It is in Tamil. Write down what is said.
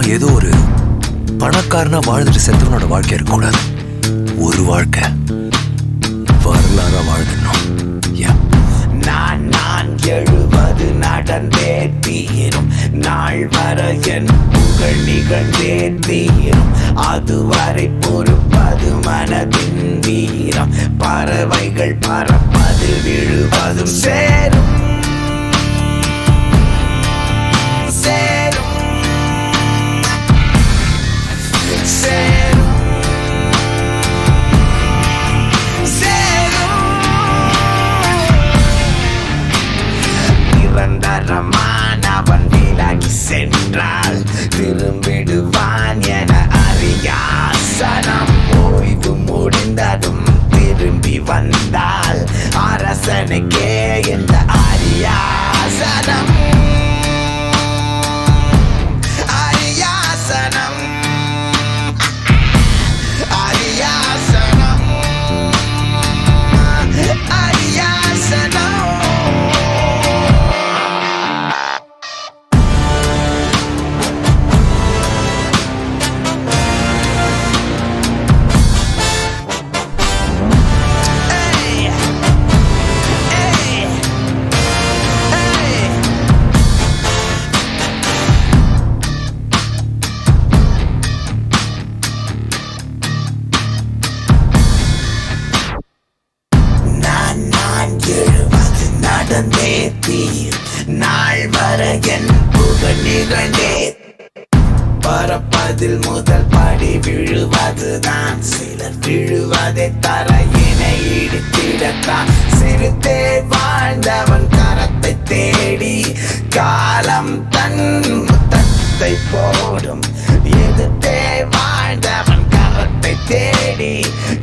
ஏதோ ஒரு பணக்காரனா வாழ்ந்துட்டு செத்தவனோட வாழ்க்கை இருக்கக்கூடாது ஒரு வாழ்க்கை வரலாறா வாழ்ந்துடணும் Yeah. நான் நான் எழுவது நடந்தே தீரும் நாள் வர என் புகழ் நிகழ்ந்தே தீரும் அதுவரை பொறுப்பது மனதின் வீரம் பறவைகள் பறப்பது விழுவதும் சேரும் சேரும் சேரும் சேரும் நிரந்தரமானவன் விலகி சென்றால் திரும்பிடுவான் என அறியாசனம் ஓய்வு முடிந்ததும் திரும்பி வந்தால் அரசனுக்கே இந்த அரியாசனம் அரியாசனம் அரியாசனம் அரியாசனம் Hey! Hey! Hey! நான் நான் எழுவது நடந்தே தீர் நாள் வர என் புகழ் நிகழ்ந்தே பறப்பதில் முதல் படி விழுவதுதான் சிலர் விழுவதை தரையினை இடித்திடத்தான் சிறுத்தே வாழ்ந்தவன் கரத்தை தேடி காலம் தன் முத்தத்தை போடும் எதிர்த்தே வாழ்ந்தவன் கரத்தை தேடி